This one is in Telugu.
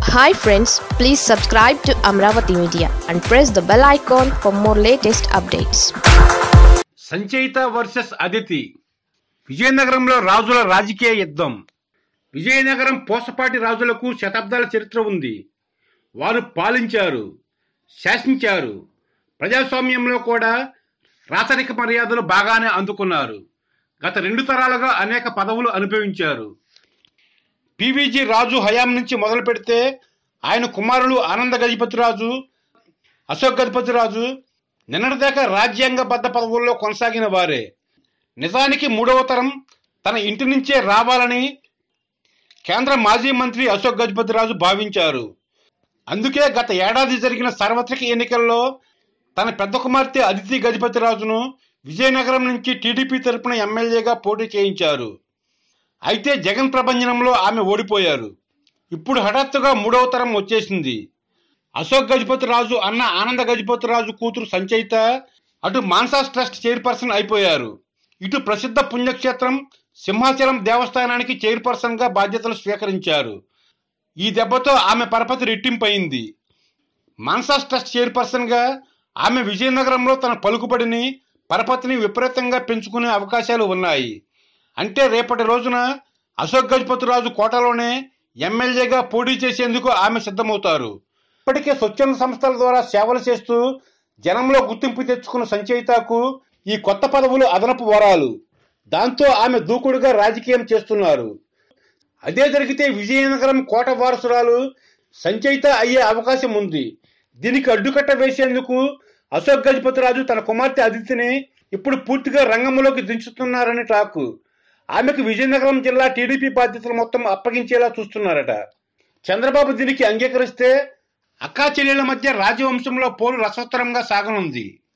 hi friends please subscribe to Amaravati media and press the bell icon for more latest updates Sanchayita versus Aditi విజయనగరంలో రాజుల రాజకీయ యుద్ధం విజయనగరం పోసపాటి రాజులకు శతాబ్దాల చరిత్ర ఉంది వారు పాలించారు శాసించారు ప్రజాస్వామ్యంలో కూడా రాచరిక మర్యాదలు బాగానే అందుకున్నారు గత రెండు తరాలుగా అనేక పదవులు అనుభవించారు పివిజి రాజు హయాం నుంచి మొదలు పెడితే ఆయన కుమారులు ఆనంద గజపతిరాజు అశోక్ గజపతిరాజు నిన్నటిదాకా రాజ్యాంగబద్ధ పదవుల్లో కొనసాగిన వారే నిజానికి మూడవ తరం తన ఇంటి నుంచే రావాలని కేంద్ర మాజీ మంత్రి అశోక్ గజపతిరాజు భావించారు అందుకే గత ఏడాది జరిగిన సార్వత్రిక ఎన్నికల్లో తన పెద్ద కుమార్తె అదితి గజపతిరాజును విజయనగరం నుంచి టీడీపీ తరపున ఎమ్మెల్యేగా పోటీ చేయించారు అయితే జగన్ ప్రభంజనంలో ఆమె ఓడిపోయారు ఇప్పుడు హఠాత్తుగా మూడవ తరం వచ్చేసింది అశోక్ గజపతి రాజు అన్న ఆనంద గజపతి రాజు కూతురు సంచయిత అటు మాన్సాస్ ట్రస్ట్ చైర్పర్సన్ అయిపోయారు ఇటు ప్రసిద్ధ పుణ్యక్షేత్రం సింహాచలం దేవస్థానానికి చైర్పర్సన్ గా బాధ్యతలు స్వీకరించారు ఈ దెబ్బతో ఆమె పరపతి రెట్టింపయింది మాన్సాస్ ట్రస్ట్ చైర్పర్సన్ గా ఆమె విజయనగరంలో తన పలుకుబడిని పరపతిని విపరీతంగా పెంచుకునే అవకాశాలు ఉన్నాయి అంటే రేపటి రోజున అశోక్ గజపతి రాజు కోటలోనే ఎమ్మెల్యేగా పోటీ చేసేందుకు ఆమె సిద్ధమవుతారు ఇప్పటికే స్వచ్ఛంద సంస్థల ద్వారా సేవలు చేస్తూ జనంలో గుర్తింపు తెచ్చుకున్న సంచయితకు ఈ కొత్త పదవులు అదనపు వరాలు దాంతో ఆమె దూకుడుగా రాజకీయం చేస్తున్నారు అదే జరిగితే విజయనగరం కోట వారసురాలు సంచయిత అయ్యే అవకాశం ఉంది దీనికి అడ్డుకట్ట వేసేందుకు అశోక్ గజపతిరాజు తన కుమార్తె అదితిని ఇప్పుడు పూర్తిగా రంగంలోకి దించుతున్నారని టాకు ఆమెకు విజయనగరం జిల్లా టీడీపీ బాధ్యతలు మొత్తం అప్పగించేలా చూస్తున్నారట చంద్రబాబు దీనికి అంగీకరిస్తే అక్కా చెల్లెల మధ్య రాజవంశంలో పోరు రసోత్తరంగా సాగనుంది